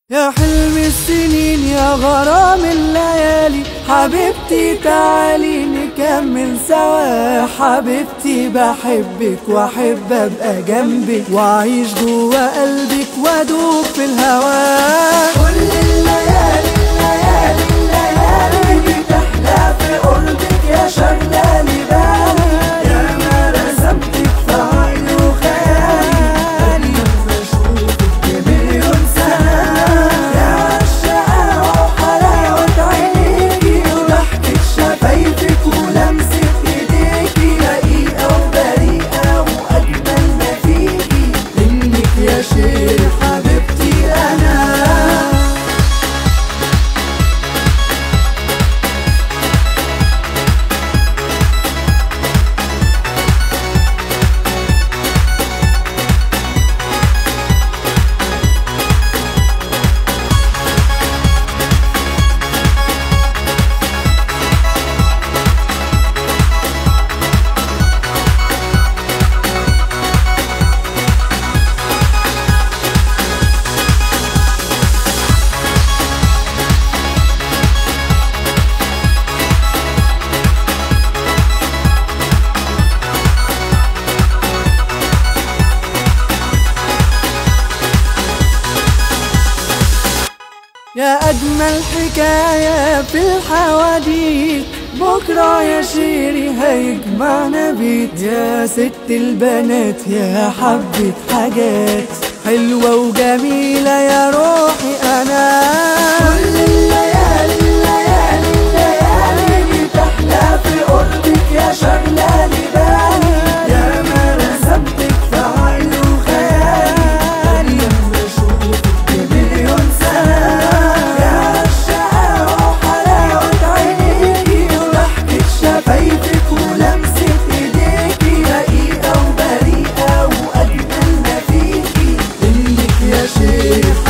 يا حلم السنين يا غرام الليالي حبيبتي تعالي نكمل سوا حبيبتي بحبك واحب ابقى جنبك واعيش جوا قلبك وادوب في الهوا كل الليالي الليالي الليالي بتحلى في قربك يا شغلاني بالي يا ما رسمتك في عقلي وخيالي لما اشوفك بمليون سنة يا عالشقاوة وحلاوة عينيكي وضحكة شفايفك ولمسة ايديكي رقيقة وبريئة واجمل ما فيكي منك يا شيخ حبيبتي انا يا أجمل حكاية في الحواديت بكرة يا شيري هيجمعنا بيت يا ست البنات يا حبة حاجات حلوة وجميلة يا روحي أنا كل الليالي الليالي الليالي بتحلى في قربك يا شغلاني بالي يا ما رسمتك في عقلي وخيالي لما اشوفك بمليون سنة يا الشقاوة وحلاوة عينيكي وضحكة شفايفك ولمسة ايديكي رقيقة وبريئة واجمل ما فيكي منك يا شيخ